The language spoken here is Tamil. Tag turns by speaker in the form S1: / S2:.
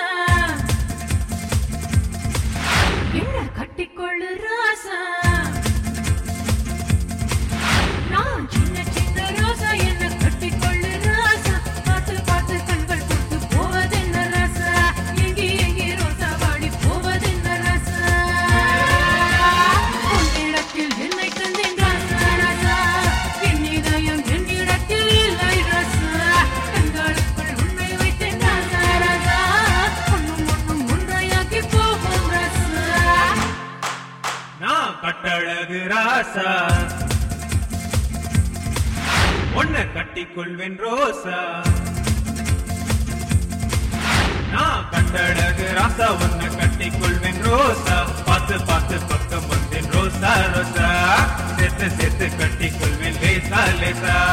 S1: ரோசா என்ன கட்டிக்கொள்ளு ராசா நான் சின்ன சின்ன ரோசா என்ன கட்டிக்கொள்ளு ராசா பார்த்து பார்த்து கண்கள் கொண்டு போவதென்ன ராசா எங்கி எங்கி ரோசா வாடி போவதென்ன ராசா உன்னிடத்தில் என்னை தந்தேன் ராசா ராசா என் இதயம் என்னிடத்தில் இல்லை ராசா கண்களுக்குள் உன்னை வைத்தேன் ராசா ராசா ஒன்னும் ஒன்னும் ஒன்றையாக்கி போகும் ராசா
S2: நான் கட்டழகு ராசா உன்னை கட்டிக்கொள்வேன் ரோசா நான் கட்டழகு ராசா உன்னை கட்டிக்கொள்வேன் ரோசா பார்த்து பார்த்து பக்கம் வந்தேன் ரோசா ரோசா சேர்த்து சேர்த்து கட்டிக்கொள்வேன் லேசா லேசா